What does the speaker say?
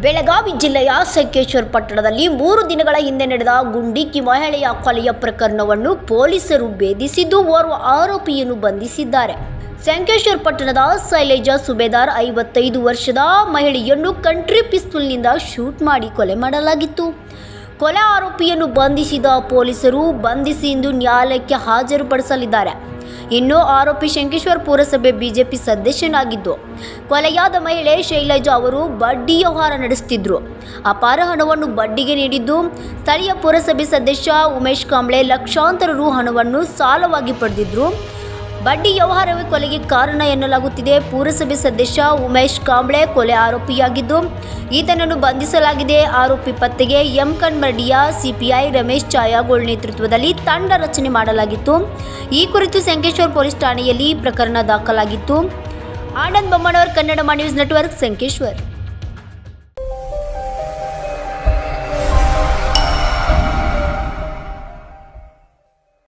ಬೆಳಗಾವಿ ಜಿಲ್ಲೆಯ ಸಂಕೇಶ್ವರ ಪಟ್ಟಣದಲ್ಲಿ ಮೂರು ದಿನಗಳ ಹಿಂದೆ ನಡೆದ ಗುಂಡಿಕ್ಕಿ ಮಹಿಳೆಯ ಕೊಲೆಯ ಪ್ರಕರಣವನ್ನು ಪೊಲೀಸರು ಭೇದಿಸಿದ್ದು ಓರ್ವ ಆರೋಪಿಯನ್ನು ಬಂಧಿಸಿದ್ದಾರೆ ಸಂಕೇಶ್ವರ ಪಟ್ಟಣದ ಶೈಲೇಜಾ ಸುಬೇದಾರ್ ಐವತ್ತೈದು ವರ್ಷದ ಮಹಿಳೆಯನ್ನು ಕಂಟ್ರಿ ಪಿಸ್ತೂಲ್ನಿಂದ ಶೂಟ್ ಮಾಡಿ ಕೊಲೆ ಮಾಡಲಾಗಿತ್ತು ಕೊಲೆ ಆರೋಪಿಯನ್ನು ಬಂಧಿಸಿದ ಪೊಲೀಸರು ಬಂಧಿಸಿ ಇಂದು ನ್ಯಾಯಾಲಯಕ್ಕೆ ಹಾಜರುಪಡಿಸಲಿದ್ದಾರೆ ಇನ್ನು ಆರೋಪಿ ಶಂಕೇಶ್ವರ ಪುರಸಭೆ ಬಿಜೆಪಿ ಸದಸ್ಯನಾಗಿದ್ದು ಕೊಲೆಯಾದ ಮಹಿಳೆ ಶೈಲಜಾ ಅವರು ಬಡ್ಡಿ ವ್ಯವಹಾರ ನಡೆಸುತ್ತಿದ್ರು ಅಪಾರ ಹಣವನ್ನು ಬಡ್ಡಿಗೆ ನೀಡಿದ್ದು ಸ್ಥಳೀಯ ಪುರಸಭೆ ಸದಸ್ಯ ಉಮೇಶ್ ಕಾಂಬ್ಳೆ ಲಕ್ಷಾಂತರ ರು ಹಣವನ್ನು ಸಾಲವಾಗಿ ಪಡೆದಿದ್ರು ಬಡ್ಡಿ ವ್ಯವಹಾರವೇ ಕೊಲೆಗೆ ಕಾರಣ ಎನ್ನಲಾಗುತ್ತಿದೆ ಪುರಸಭೆ ಸದಸ್ಯ ಉಮೇಶ್ ಕಾಂಬ್ಳೆ ಕೊಲೆ ಆರೋಪಿಯಾಗಿದ್ದು ಈತನನ್ನು ಬಂಧಿಸಲಾಗಿದೆ ಆರೋಪಿ ಪತ್ತೆಗೆ ಎಂ ಕಣ್ಮರ್ಡಿಯ ಸಿಪಿಐ ರಮೇಶ್ ಛಾಯಾಗೋಳ್ ನೇತೃತ್ವದಲ್ಲಿ ತಂಡ ರಚನೆ ಮಾಡಲಾಗಿತ್ತು ಈ ಕುರಿತು ಸಂಕೇಶ್ವರ್ ಪೊಲೀಸ್ ಠಾಣೆಯಲ್ಲಿ ಪ್ರಕರಣ ದಾಖಲಾಗಿತ್ತು ಆನಂದ್ ಬೊಮ್ಮನವರ್ ಕನ್ನಡ ನ್ಯೂಸ್ ನೆಟ್ವರ್ಕ್ ಸಂಕೇಶ್ವರ್